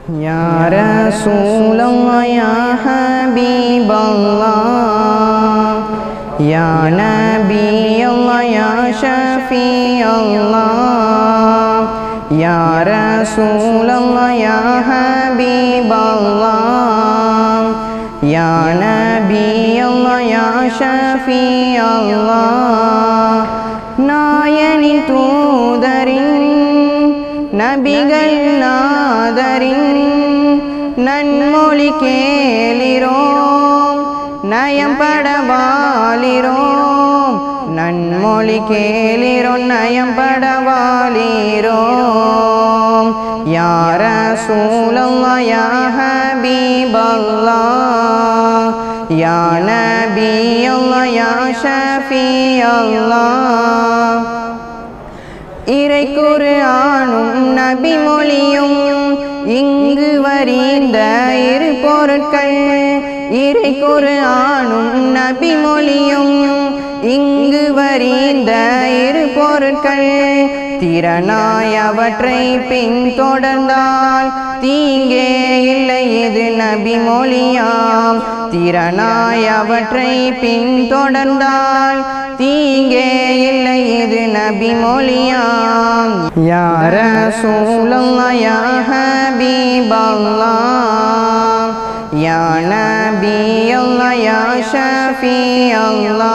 يا رسول الله يا حبيب الله يا نبي الله يا شفيع الله يا رسول الله يا حبيب الله يا نبي الله يا شفيع الله நாயனின் தூதரின் நபிகள் நாதரின் நன்மொழி கேளிரோம் நயம்பட வாலிரோம் நன்மொழி கேளிரோம் நயம்பட வாலிரோம் யார சூழல்லா யா ஹபீபல்லா யா நபி அல்லா யா ஷஃபி அல்லா இறைக்குறு ஆணும் நபி மொழியும் இங்கு வரிந்த இரு பொருட்கள் இறைக்குறு ஆணும் நபி மொழியும் இங்கு வரிந்த இரு பொருட்கள் திறனாய் அவற்றை பின்தொடர்ந்தால் தீங்கே இல்லை இது நபி மொழியாம் திறனாய் அவற்றை பின்தொடர்ந்தால் தீங்கே இல்லை இது நபி மொழியாம் யார சூழல்லா யா ஹபீபல்லா யா நபி அல்லா யா ஷஃபி அல்லா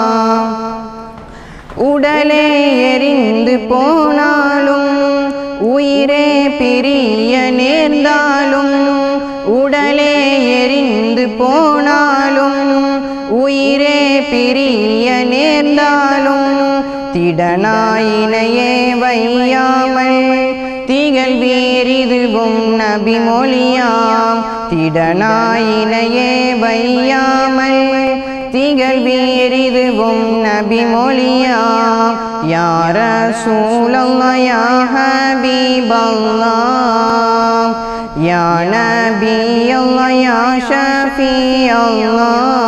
உடலே எரிந்து போனாலும் உயிரே பிரிய நேர்ந்தாலும் உடலே எரிந்து போனாலும் உயிரே பிரிய நேர்ந்தாலும் திடனாயினையே வையாமல் திகழ் வீரிதுவும் நபி மொழியாம் திடனாயினையே வையாமல் திகழ் வீரிதுவும் நபி மொழியாம் யார சூழல்லா யா ஹபீபல்லா யா நபி அல்லா யா ஷஃபி அல்லா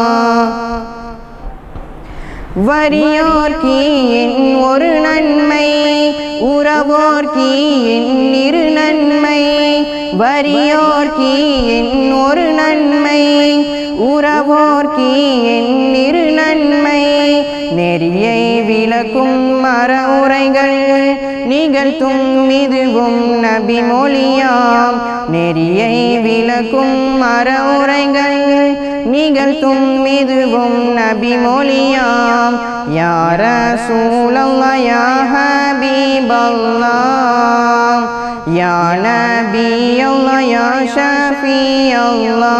வறியோர் கீயின் ஒரு நன்மை உறவோர் கீயின் இரு நன்மை வறியோர் கீயின் ஒரு நன்மை உறவோர் கீயின் இரு நன்மை நெறியை விளக்கும் மர உரைகள் நிகழ்த்தும் இதுவும் நபி மொழியாம் நெறியை விளக்கும் மர உரைகள் நிகழ்த்தும் இதுவும் நபி மொழியாம் யார சூழல்லா யா ஹபீபல்லா யா நபி அல்லா யா ஷஃபி அல்லா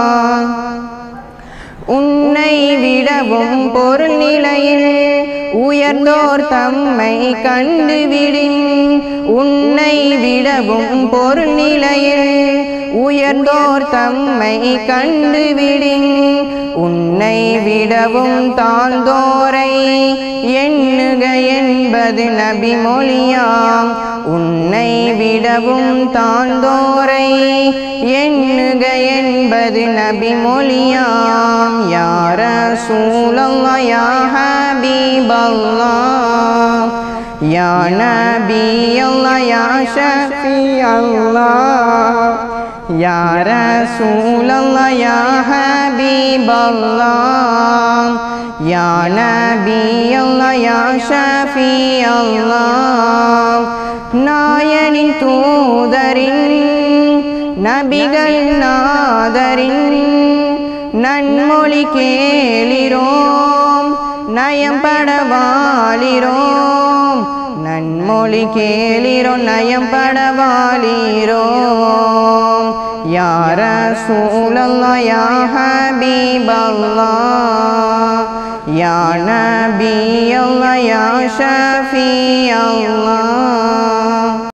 உன்னை விடவும் பொருள் நிலையில் உயர்ந்தோர் தம்மை கண்டுவிடின் உன்னை விடவும் பொருள் நிலையில் உயர்ந்தோர் தம்மை கண்டுவிடின் உன்னை விடவும் தாழ்ந்தோரை எண்ணுக என்பது நபி மொழியாம் உன்னை விடவும் தாழ்ந்தோரை எண்ணுக என்பது நபி மொழியாம் யார சூழல்லா யா ஹபீபல்லா யா நபி அல்லா யா ஷஃபி அல்லா யா ரசூலல்லா யா ஹபீபல்லா யா நபி அல்லா யா ஷஃபி அல்லா நாயனின் தூதரின் நபிகள் நாதரின் நன்மொழி கேளிரோம் நயம்பட வாழிரோம் நன்மொழி கேளிரோம் நயம்பட வாழிரோம் யார சூழல்லா யா ஹபீபல்லா யா நபி அல்லா யா ஷஃபி அல்லா